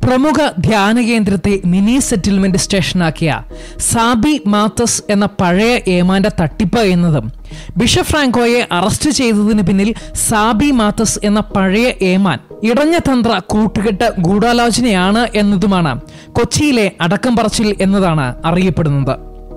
പ്രമുഖ ധ്യാന കേന്ദ്രത്തെ മിനി സെറ്റിൽമെന്റ് സ്റ്റേഷനാക്കിയ സാബി മാത്തസ് എന്ന പഴയ ഏമാന്റെ തട്ടിപ്പ് എന്നതും ബിഷപ്പ് ഫ്രാങ്കോയെ അറസ്റ്റ് ചെയ്തതിന് പിന്നിൽ സാബി മാത്തസ് എന്ന പഴയ ഏമാൻ ഇടഞ്ഞ തന്ത്ര കൂട്ടുകെട്ട് ഗൂഢാലോചനയാണ് എന്നതുമാണ് കൊച്ചിയിലെ അടക്കം പറച്ചിൽ എന്നതാണ് അറിയപ്പെടുന്നത്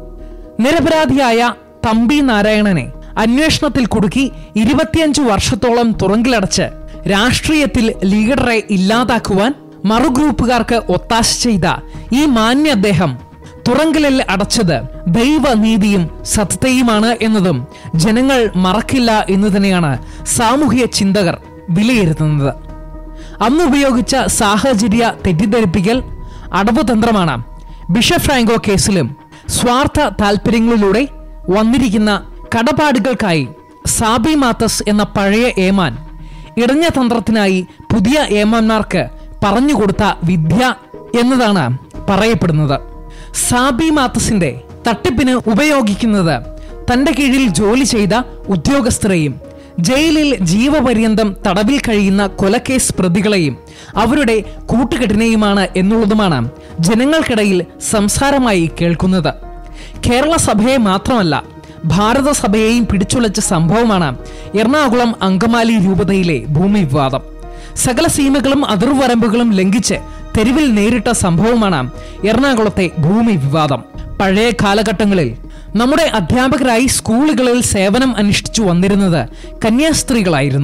നിരപരാധിയായ തമ്പി നാരായണനെ അന്വേഷണത്തിൽ കുടുക്കി ഇരുപത്തിയഞ്ചു വർഷത്തോളം തുറങ്കിലടച്ച് രാഷ്ട്രീയത്തിൽ ലീഡറെ ഇല്ലാതാക്കുവാൻ മറുഗ്രൂപ്പുകാർക്ക് ഒത്താശ ചെയ്ത ഈ മാന്യ അദ്ദേഹം തുറങ്കലിൽ അടച്ചത് ദൈവനീതിയും സത്യതയുമാണ് എന്നതും ജനങ്ങൾ മറക്കില്ല എന്ന് തന്നെയാണ് സാമൂഹ്യ ചിന്തകർ വിലയിരുത്തുന്നത് അന്ന് ഉപയോഗിച്ച സാഹചര്യ തെറ്റിദ്ധരിപ്പിക്കൽ അടവുതന്ത്രമാണ് ബിഷപ്പ് ഫ്രാങ്കോ കേസിലും സ്വാർത്ഥ താല്പര്യങ്ങളിലൂടെ വന്നിരിക്കുന്ന കടപാടുകൾക്കായി സാബി മാത്തസ് എന്ന പഴയ ഏമാൻ ഇടഞ്ഞ തന്ത്രത്തിനായി പുതിയ ഏമാന്മാർക്ക് പറഞ്ഞുകൊടുത്ത വിദ്യ എന്നതാണ് പറയപ്പെടുന്നത് സാബി മാത്തസിന്റെ തട്ടിപ്പിന് ഉപയോഗിക്കുന്നത് തന്റെ കീഴിൽ ജോലി ചെയ്ത ഉദ്യോഗസ്ഥരെയും ജയിലിൽ ജീവപര്യന്തം തടവിൽ കഴിയുന്ന കൊലക്കേസ് പ്രതികളെയും അവരുടെ കൂട്ടുകെട്ടിനെയുമാണ് എന്നുള്ളതുമാണ് ജനങ്ങൾക്കിടയിൽ സംസാരമായി കേൾക്കുന്നത് കേരള സഭയെ മാത്രമല്ല ഭാരതസഭയെയും പിടിച്ചുലച്ച സംഭവമാണ് എറണാകുളം അങ്കമാലി രൂപതയിലെ ഭൂമി വിവാദം സകല സീമകളും അതിർവരമ്പുകളും ലംഘിച്ച് തെരുവിൽ നേരിട്ട സംഭവമാണ് എറണാകുളത്തെ ഭൂമി വിവാദം പഴയ കാലഘട്ടങ്ങളിൽ നമ്മുടെ അധ്യാപകരായി സ്കൂളുകളിൽ സേവനം അനുഷ്ഠിച്ചു വന്നിരുന്നത് കന്യാസ്ത്രീകളായിരുന്നു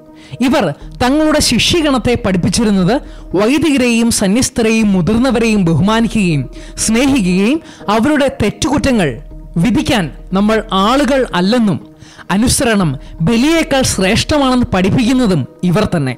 ഇവർ തങ്ങളുടെ ശിഷ്യഗണത്തെ പഠിപ്പിച്ചിരുന്നത് വൈദികരെയും സന്യസ്തരെയും മുതിർന്നവരെയും ബഹുമാനിക്കുകയും സ്നേഹിക്കുകയും അവരുടെ തെറ്റുകുറ്റങ്ങൾ വിധിക്കാൻ നമ്മൾ ആളുകൾ അല്ലെന്നും അനുസരണം ബലിയേക്കാൾ ശ്രേഷ്ഠമാണെന്ന് പഠിപ്പിക്കുന്നതും ഇവർ തന്നെ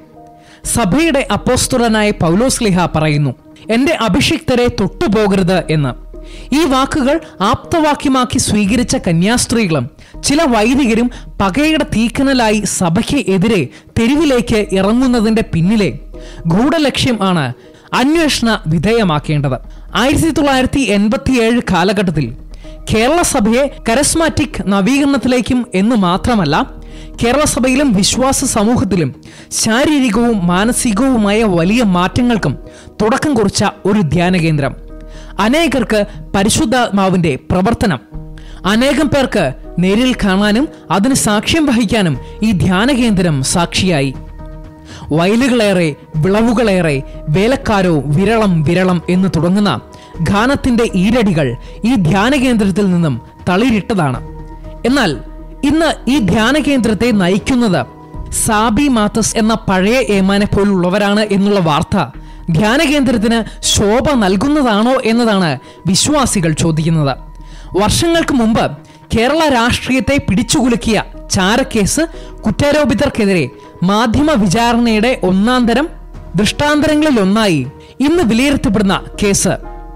സഭയുടെ അപ്പോസ്തുലനായ പൗലോസ്ലിഹ പറയുന്നു എന്റെ അഭിഷിക്തരെ തൊട്ടുപോകരുത് എന്ന് ഈ വാക്കുകൾ ആപ്തവാക്യമാക്കി സ്വീകരിച്ച കന്യാസ്ത്രീകളും ചില വൈദികരും പകയുടെ തീക്കനലായി സഭയ്ക്ക് എതിരെ തെരുവിലേക്ക് ഇറങ്ങുന്നതിന്റെ പിന്നിലെ ഗൂഢലക്ഷ്യം ആണ് അന്വേഷണ വിധേയമാക്കേണ്ടത് ആയിരത്തി തൊള്ളായിരത്തി എൺപത്തിയേഴ് കാലഘട്ടത്തിൽ കേരള സഭയെ കരസ്മാറ്റിക് നവീകരണത്തിലേക്കും എന്ന് മാത്രമല്ല കേരള സഭയിലും വിശ്വാസ സമൂഹത്തിലും ശാരീരികവും മാനസികവുമായ വലിയ മാറ്റങ്ങൾക്കും തുടക്കം കുറിച്ച ഒരു ധ്യാന കേന്ദ്രം അനേകർക്ക് പരിശുദ്ധാത്മാവിന്റെ പ്രവർത്തനം അനേകം പേർക്ക് നേരിൽ കാണാനും അതിന് സാക്ഷ്യം വഹിക്കാനും ഈ ധ്യാന കേന്ദ്രം സാക്ഷിയായി വയലുകളേറെ വിളവുകളേറെ വേലക്കാരോ വിരളം വിരളം എന്ന് തുടങ്ങുന്ന ഗാനത്തിന്റെ ഈരടികൾ ഈ ധ്യാന കേന്ദ്രത്തിൽ നിന്നും തളിരിട്ടതാണ് എന്നാൽ ഇന്ന് ഈ ധ്യാന കേന്ദ്രത്തെ നയിക്കുന്നത് സാബി മാത്തസ് എന്ന പഴയ ഏമാനെ പോലുള്ളവരാണ് എന്നുള്ള വാർത്ത ധ്യാന കേന്ദ്രത്തിന് ശോഭ നൽകുന്നതാണോ എന്നതാണ് വിശ്വാസികൾ ചോദിക്കുന്നത് വർഷങ്ങൾക്ക് മുമ്പ് കേരള രാഷ്ട്രീയത്തെ പിടിച്ചുകുലുക്കിയ ചാരക്കേസ് കുറ്റാരോപിതർക്കെതിരെ മാധ്യമ വിചാരണയുടെ ഒന്നാം തരം ദൃഷ്ടാന്തരങ്ങളിലൊന്നായി ഇന്ന് വിലയിരുത്തപ്പെടുന്ന കേസ്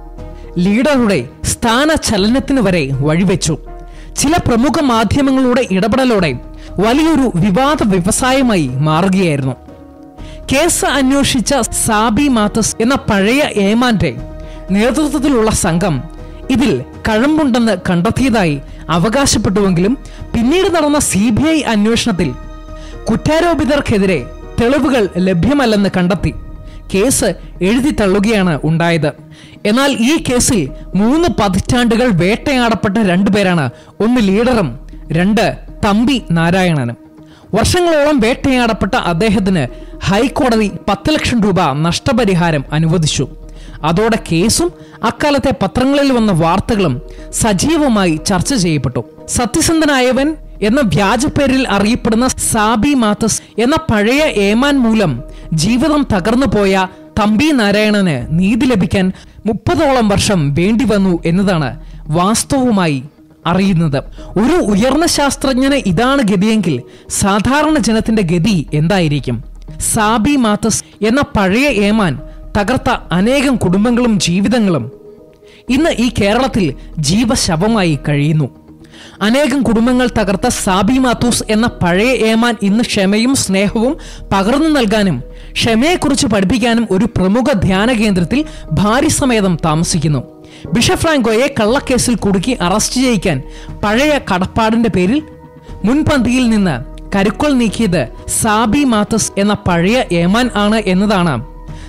ലീഡറുടെ സ്ഥാനചലനത്തിന് വരെ വഴിവെച്ചു ചില പ്രമുഖ മാധ്യമങ്ങളുടെ ഇടപെടലോടെ വലിയൊരു വിവാദ വ്യവസായമായി മാറുകയായിരുന്നു കേസ് അന്വേഷിച്ച സാബി മാത്തസ് എന്ന പഴയ ഏമാന്റെ നേതൃത്വത്തിലുള്ള സംഘം ഇതിൽ കഴമ്പുണ്ടെന്ന് കണ്ടെത്തിയതായി അവകാശപ്പെട്ടുവെങ്കിലും പിന്നീട് നടന്ന സി ബി ഐ അന്വേഷണത്തിൽ കുറ്റാരോപിതർക്കെതിരെ തെളിവുകൾ ലഭ്യമല്ലെന്ന് കണ്ടെത്തി കേസ് എഴുതി തള്ളുകയാണ് ഉണ്ടായത് എന്നാൽ ഈ കേസിൽ മൂന്ന് പതിറ്റാണ്ടുകൾ വേട്ടയാടപ്പെട്ട രണ്ടുപേരാണ് ഒന്ന് ലീഡറും രണ്ട് തമ്പി നാരായണനും വർഷങ്ങളോളം വേട്ടയാടപ്പെട്ട അദ്ദേഹത്തിന് ഹൈക്കോടതി പത്ത് ലക്ഷം രൂപ നഷ്ടപരിഹാരം അനുവദിച്ചു അതോടെ കേസും അക്കാലത്തെ പത്രങ്ങളിൽ വന്ന വാർത്തകളും സജീവമായി ചർച്ച ചെയ്യപ്പെട്ടു സത്യസന്ധനായവൻ എന്ന വ്യാജപ്പേരിൽ അറിയപ്പെടുന്ന സാബി മാത്തസ് എന്ന പഴയ ഏമാൻ മൂലം ജീവിതം തകർന്നു പോയ തമ്പി നാരായണന് നീതി ലഭിക്കാൻ മുപ്പതോളം വർഷം വേണ്ടിവന്നു എന്നതാണ് വാസ്തവമായി അറിയുന്നത് ഒരു ഉയർന്ന ശാസ്ത്രജ്ഞന് ഇതാണ് ഗതിയെങ്കിൽ സാധാരണ ജനത്തിന്റെ ഗതി എന്തായിരിക്കും സാബി മാത്തസ് എന്ന പഴയ ഏമാൻ തകർത്ത അനേകം കുടുംബങ്ങളും ജീവിതങ്ങളും ഇന്ന് ഈ കേരളത്തിൽ ജീവശവമായി കഴിയുന്നു അനേകം കുടുംബങ്ങൾ തകർത്ത സാബി മാത്തൂസ് എന്ന പഴയ ഏമാൻ ഇന്ന് ക്ഷമയും സ്നേഹവും പകർന്നു നൽകാനും ക്ഷമയെക്കുറിച്ച് പഠിപ്പിക്കാനും ഒരു പ്രമുഖ ധ്യാന കേന്ദ്രത്തിൽ ഭാര്യസമേതം താമസിക്കുന്നു ബിഷപ്പ് ഫ്രാങ്കോയെ കള്ളക്കേസിൽ കുടുക്കി അറസ്റ്റ് ചെയ്യിക്കാൻ പഴയ കടപ്പാടിന്റെ പേരിൽ മുൻപന്തിയിൽ നിന്ന് കരുക്കൾ നീക്കിയത് സാബി മാത്തസ് എന്ന പഴയ ഏമാൻ ആണ് എന്നതാണ്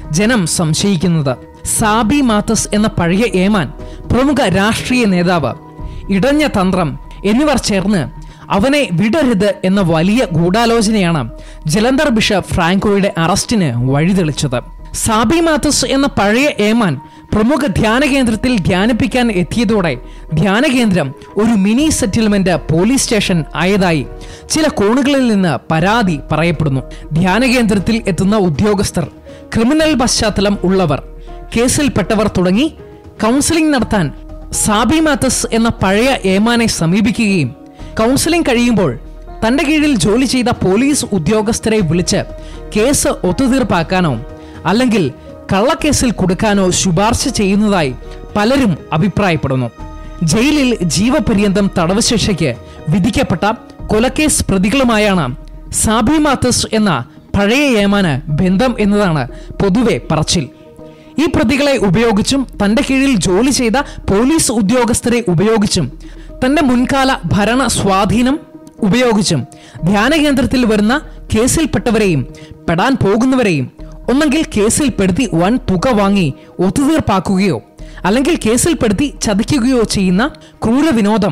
ജനം സംശയിക്കുന്നത് സാബി മാത്തസ് എന്ന പഴയ ഏമാൻ പ്രമുഖ രാഷ്ട്രീയ നേതാവ് ഇടഞ്ഞ തന്ത്രം എന്നിവർ ചേർന്ന് അവനെ വിടരുത് എന്ന വലിയ ഗൂഢാലോചനയാണ് ജലന്ധർ ബിഷപ്പ് ഫ്രാങ്കോയുടെ അറസ്റ്റിന് വഴിതെളിച്ചത് സാബി മാത്തസ് എന്ന പഴയ ഏമാൻ പ്രമുഖ ധ്യാന കേന്ദ്രത്തിൽ ധ്യാനിപ്പിക്കാൻ എത്തിയതോടെ ധ്യാന കേന്ദ്രം ഒരു മിനി സെറ്റിൽമെന്റ് പോലീസ് സ്റ്റേഷൻ ആയതായി ചില കോണുകളിൽ നിന്ന് പരാതി പറയപ്പെടുന്നു ധ്യാന കേന്ദ്രത്തിൽ എത്തുന്ന ഉദ്യോഗസ്ഥർ ക്രിമിനൽ പശ്ചാത്തലം ഉള്ളവർ കേസിൽപ്പെട്ടവർ തുടങ്ങി കൗൺസിലിംഗ് നടത്താൻ സാബി മാത്തസ് എന്ന പഴയ ഏമാനെ സമീപിക്കുകയും കൗൺസിലിംഗ് കഴിയുമ്പോൾ തന്റെ കീഴിൽ ജോലി ചെയ്ത പോലീസ് ഉദ്യോഗസ്ഥരെ വിളിച്ച് കേസ് ഒത്തുതീർപ്പാക്കാനോ അല്ലെങ്കിൽ കള്ളക്കേസിൽ കൊടുക്കാനോ ശുപാർശ ചെയ്യുന്നതായി പലരും അഭിപ്രായപ്പെടുന്നു ജയിലിൽ ജീവപര്യന്തം തടവ് ശിക്ഷയ്ക്ക് വിധിക്കപ്പെട്ട കൊലക്കേസ് പ്രതികളുമായാണ് സാബി മാത്തസ് എന്ന പഴയ ഏമാന് ബന്ധം എന്നതാണ് പൊതുവെ പറച്ചിൽ ഈ പ്രതികളെ ഉപയോഗിച്ചും തന്റെ കീഴിൽ ജോലി ചെയ്ത പോലീസ് ഉദ്യോഗസ്ഥരെ ഉപയോഗിച്ചും തന്റെ മുൻകാല ഭരണ സ്വാധീനം ഉപയോഗിച്ചും ധ്യാന കേന്ദ്രത്തിൽ വരുന്ന കേസിൽപ്പെട്ടവരെയും പെടാൻ പോകുന്നവരെയും ഒന്നെങ്കിൽ കേസിൽപ്പെടുത്തി വൻ തുക വാങ്ങി ഒത്തുതീർപ്പാക്കുകയോ അല്ലെങ്കിൽ കേസിൽപ്പെടുത്തി ചതിക്കുകയോ ചെയ്യുന്ന ക്രൂരവിനോദം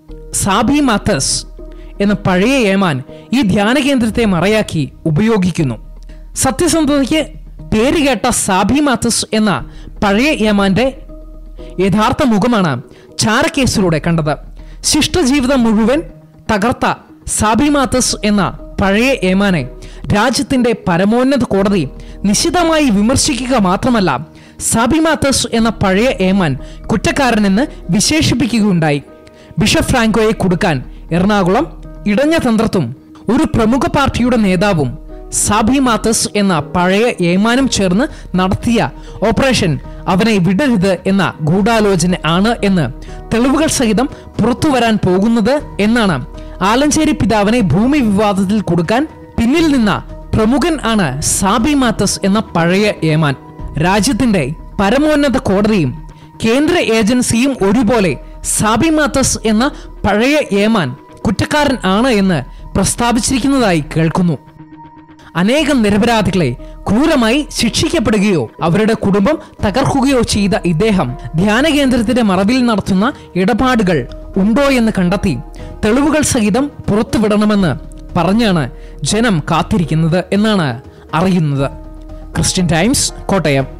സാബി മാത്തസ് എന്ന പഴയ ഏമാൻ ഈ ധ്യാന കേന്ദ്രത്തെ മറയാക്കി ഉപയോഗിക്കുന്നു സത്യസന്ധതയ്ക്ക് പേരുകേട്ട സാബി മാത്തസ് എന്ന പഴയ ഏമാന്റെ യഥാർത്ഥ മുഖമാണ് ചാരക്കേസിലൂടെ കണ്ടത് ശിഷ്ടജീവിതം മുഴുവൻ തകർത്ത സാബി മാത്തസ് എന്ന പഴയ ഏമാനെ രാജ്യത്തിന്റെ പരമോന്നത കോടതി നിശിതമായി വിമർശിക്കുക മാത്രമല്ല സാബി മാത്തസ് എന്ന പഴയ ഏമാൻ കുറ്റക്കാരനെന്ന് വിശേഷിപ്പിക്കുകയുണ്ടായി ബിഷപ്പ് ഫ്രാങ്കോയെ കൊടുക്കാൻ എറണാകുളം ഇടഞ്ഞ തന്ത്രത്തും ഒരു പ്രമുഖ പാർട്ടിയുടെ നേതാവും സാബി മാത്തസ് എന്ന പഴയ ഏമാനും ചേർന്ന് നടത്തിയ ഓപ്പറേഷൻ അവനെ വിടരുത് എന്ന ഗൂഢാലോചന ആണ് എന്ന് തെളിവുകൾ സഹിതം പുറത്തു വരാൻ പോകുന്നത് എന്നാണ് ആലഞ്ചേരി പിതാവിനെ ഭൂമി വിവാദത്തിൽ കൊടുക്കാൻ പിന്നിൽ നിന്ന പ്രമുഖൻ ആണ് സാബി മാത്തസ് എന്ന പഴയ ഏമാൻ രാജ്യത്തിന്റെ പരമോന്നത കോടതിയും കേന്ദ്ര ഏജൻസിയും ഒരുപോലെ സാബി മാത്തസ് എന്ന പഴയ ഏമാൻ കുറ്റക്കാരൻ ആണ് എന്ന് പ്രസ്താവിച്ചിരിക്കുന്നതായി കേൾക്കുന്നു അനേകം നിരപരാധികളെ ക്രൂരമായി ശിക്ഷിക്കപ്പെടുകയോ അവരുടെ കുടുംബം തകർക്കുകയോ ചെയ്ത ഇദ്ദേഹം ധ്യാന കേന്ദ്രത്തിന്റെ മറവിൽ നടത്തുന്ന ഇടപാടുകൾ ഉണ്ടോ എന്ന് കണ്ടെത്തി തെളിവുകൾ സഹിതം പുറത്തുവിടണമെന്ന് പറഞ്ഞാണ് ജനം കാത്തിരിക്കുന്നത് എന്നാണ് അറിയുന്നത് ക്രിസ്ത്യൻ ടൈംസ് കോട്ടയം